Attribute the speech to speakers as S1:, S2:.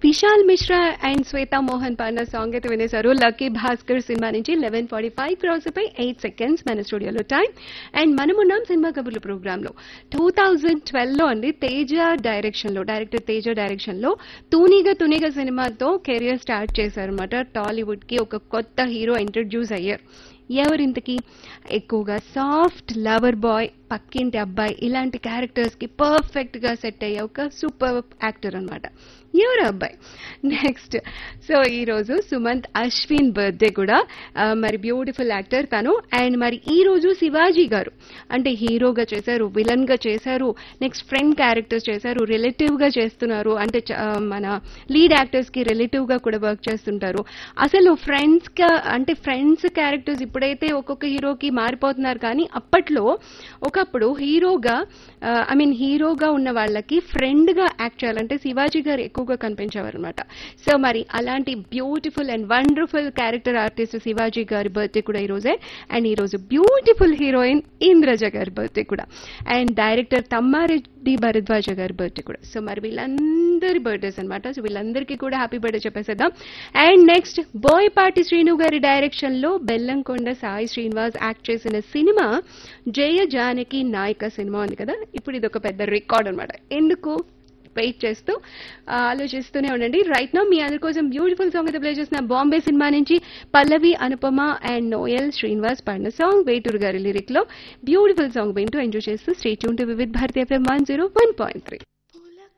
S1: Vishal Mishra and Shweta Mohan పాడిన song అయితే వినేశారు లక్కీ భాస్కర్ సినిమా నుంచి లెవెన్ ఫార్టీ ఫైవ్ క్రాస్ పై ఎయిట్ సెకండ్స్ మన స్టూడియోలో టైం అండ్ మనమున్నాం సినిమా కబుర్లు ప్రోగ్రామ్ లో టూ థౌజండ్ ట్వెల్వ్ లో అండి తేజ డైరెక్షన్ లో డైరెక్టర్ తేజ డైరెక్షన్ లో తూనిగ తునిగ సినిమాతో కెరియర్ స్టార్ట్ చేశారనమాట టాలీవుడ్ కి ఒక కొత్త హీరో ఇంట్రడ్యూస్ అయ్యారు ఎవరింతకి ఎక్కువగా సాఫ్ట్ లవర్ బాయ్ పక్కింటి అబ్బాయి ఇలాంటి క్యారెక్టర్స్ కి పర్ఫెక్ట్ గా సెట్ అయ్యే ఒక సూపర్ యాక్టర్ అన్నమాట ఎవరు అబ్బాయి నెక్స్ట్ సో ఈ రోజు సుమంత్ అశ్విన్ బర్త్డే కూడా ఆ, మరి బ్యూటిఫుల్ యాక్టర్ తను అండ్ మరి ఈ రోజు శివాజీ గారు అంటే హీరోగా చేశారు విలన్ గా చేశారు నెక్స్ట్ ఫ్రెండ్ క్యారెక్టర్స్ చేశారు రిలేటివ్ గా చేస్తున్నారు అంటే చ- ఆ, మన లీడ్ యాక్టర్స్ కి రిలేటివ్ గా కూడా వర్క్ చేస్తుంటారు అసలు ఫ్రెండ్స్ గా అంటే ఫ్రెండ్స్ క్యారెక్టర్స్ ఇప్పుడైతే ఒక్కొక్క హీరోకి మారిపోతున్నారు కానీ అప్పట్లో ఒకప్పుడు హీరోగా ఐ మీన్ హీరోగా ఉన్న వాళ్ళకి ఫ్రెండ్ గా యాక్ట్ చేయాలంటే శివాజీ గారు ఎక్కువగా కనిపించేవారు అనమాట సో మరి అలాంటి beautiful and wonderful character artist Sivaji గారి బర్త్డే కూడా ఈ రోజే అండ్ ఈ రోజు బ్యూటిఫుల్ హీరోయిన్ ఇంద్రజ గారి బర్త్డే కూడా అండ్ డైరెక్టర్ తమ్మారెడ్డి భరద్వాజ గారి బర్త్డే కూడా సో మరి వీళ్ళందరి బర్త్డేస్ అన్నమాట సో వీళ్ళందరికీ కూడా హ్యాపీ బర్త్డే చెప్పేసేద్దాం అండ్ నెక్స్ట్ బోయపాటి శ్రీను గారి డైరెక్షన్ లో బెల్లంకొండ సాయి శ్రీనివాస్ యాక్ట్ చేసిన సినిమా జయ జానకి నాయక సినిమా ఉంది కదా ఇప్పుడు ఇది ఒక పెద్ద రికార్డ్ అన్నమాట ఎందుకు వెయిట్ చేస్తూ ఆ, ఆలోచిస్తూనే ఉండండి రైట్ నో మీ అందరి కోసం బ్యూటిఫుల్ సాంగ్ అయితే ప్లే చేసిన బాంబే సినిమా నుంచి పల్లవి అనుపమ అండ్ నోయల్ శ్రీనివాస్ పాడిన సాంగ్ వేటూరు గారి లిరిక్ లో బ్యూటిఫుల్ సాంగ్ వింటూ ఎంజాయ్ చేస్తూ stay tuned to Vividh Bharati FM one zero one point three